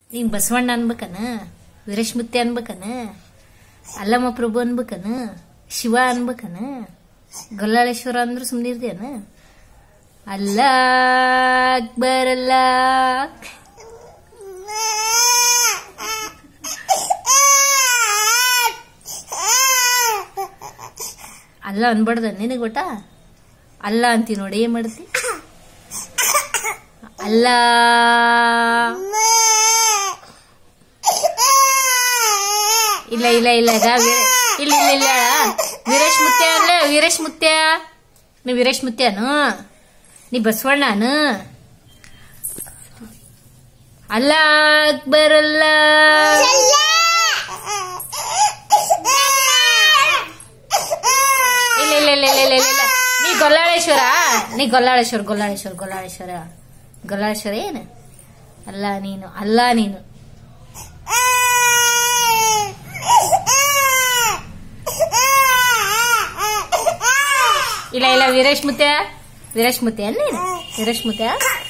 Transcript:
ನೀನ್ ಬಸವಣ್ಣ ಅನ್ಬೇಕನ ವೀರೇಶ್ಮುತ್ಯ ಅನ್ಬೇಕನ ಅಲ್ಲಮ್ಮ ಪ್ರಭು ಅನ್ಬೇಕನ ಶಿವ ಅನ್ಬೇಕನ ಗೊಲ್ಲಾಳೇಶ್ವರ ಅಂದ್ರು ಸುಮ್ನಿರ್ದೇನ ಅಲ್ಲ ಅಕ್ಬರ್ ಅಲ್ಲ ಅಲ್ಲ ಅನ್ಬಾರ್ದ ನಿನಗೆ ಗೊತ್ತಾ ಅಲ್ಲ ಅಂತಿ ನೋಡಿ ಏನ್ ಮಾಡ್ತಿ ಅಲ್ಲ ಇಲ್ಲ ಇಲ್ಲ ಇಲ್ಲ ಈಗ ವೀರ- ಇಲ್ಲ ಇಲ್ಲ ಇಲ್ಲ ವೀರೇಶ್ ಮುತ್ಯ ಅಲ್ಲ ವೀರೇಶ್ ಮುತ್ಯ ನೀ ವೀರೇಶ್ ಮುತ್ಯನು ನೀ ಬಸವಣ್ಣನು ಅಲ್ಲ ಅಕ್ಬರ್ ಅಲ್ಲ ಇಲ್ಲ ಇಲ್ಲ ಇಲ್ಲ ಇಲ್ಲ ಇಲ್ಲ ಇಲ್ಲ ನೀ ಗೊಲ್ಲಾಳೇಶ್ವರ ನೀ ಗೊಲ್ಲಾಳೇಶ್ವರ ಗೊಲ್ಲಾಳೇಶ್ವರ ಗೊಲ್ಲಾಳೇಶ್ವರ ಗೊಲ್ಲಾಳೇಶ್ವರ ಏನು ಅಲ್ಲ ನೀನು ಅಲ್ಲ ನೀನು ಇಲ್ಲ ಇಲ್ಲ ವೀರೇಶ್ ಮುತ್ಯ ವೀರೇಶ್ ಮುತ್ಯ ನೀನು ವೀರೇಶ್ ಮುತ್ಯ